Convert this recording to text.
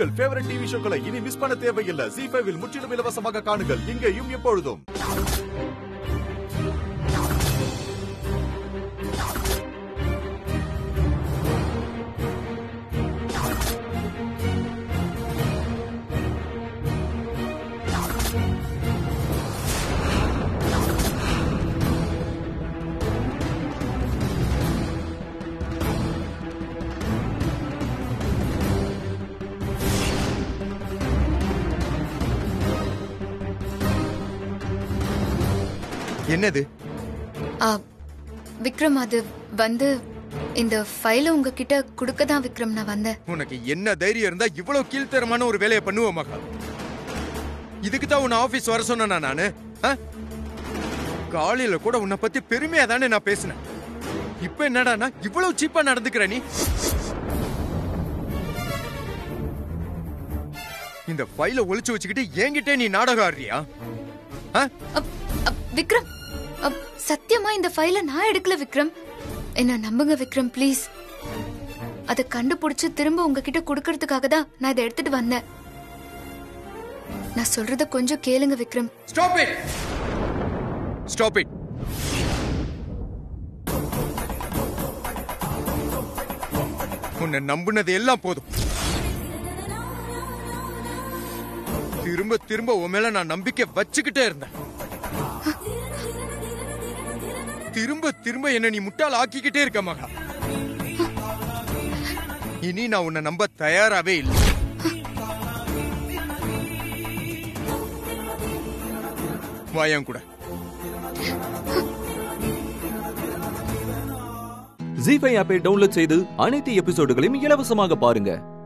உங்கள் favourite TV ஷோக்களை இனி miss பண்ண தேவையில்லை ஜி ஃபைவில் முற்றிலும் இலவசமாக காணுங்கள் இங்கேயும் எப்பொழுதும் என்னது ஆ, விக்ரம் அது வந்து இந்த ஃபைலை உங்ககிட்ட கொடுக்க தான் விக்ரம் நான் வந்தேன் உனக்கு என்ன தைரியம் இருந்தா இவ்வளவு கீழ்த்தரமான ஒரு வேலையை பண்ணுவ மகா இதுக்கு தான் உன்னை ஆபீஸ் வர சொன்னா நானு ஆ? காலையில கூட உன்னை பத்தி பெருமையா தானே நான் பேசினேன் இப்ப என்னடானா இவ்வளவு சீப்பா நடந்துக்கிற நீ இந்த ஃபைல ஒளிச்சு வச்சுக்கிட்டு என்கிட்ட நீ நாடகம் ஆடுறியா ஆ? அப், அப், விக்ரம் அப், சத்தியமா இந்த ஃபைலை நான் எடுக்கல விக்ரம் என்ன நம்புங்க விக்ரம் ப்ளீஸ் அதை கண்டுபிடிச்சு திரும்ப உங்ககிட்ட கொடுக்கறதுக்காக தான் நான் இதை எடுத்துட்டு வந்தேன் நான் சொல்றத கொஞ்சம் கேளுங்க Vikram Stop it! Stop it! உன்னை நம்புனது எல்லாம் போதும் திரும்ப திரும்ப உன் மேல நான் நம்பிக்கை வச்சுக்கிட்டே இருந்தேன் திரும்ப திரும்ப என்ன நீ முட்டாள் ஆக்கிக்கிட்டே இருக்க மகா இனி நான் உன்னை நம்ப தயாராவே இல்லை வாயன் கூட ஜி ஃபைவ் ஆப்பை டவுன்லோட் செய்து அனைத்து எபிசோடுகளையும் இலவசமாக பாருங்க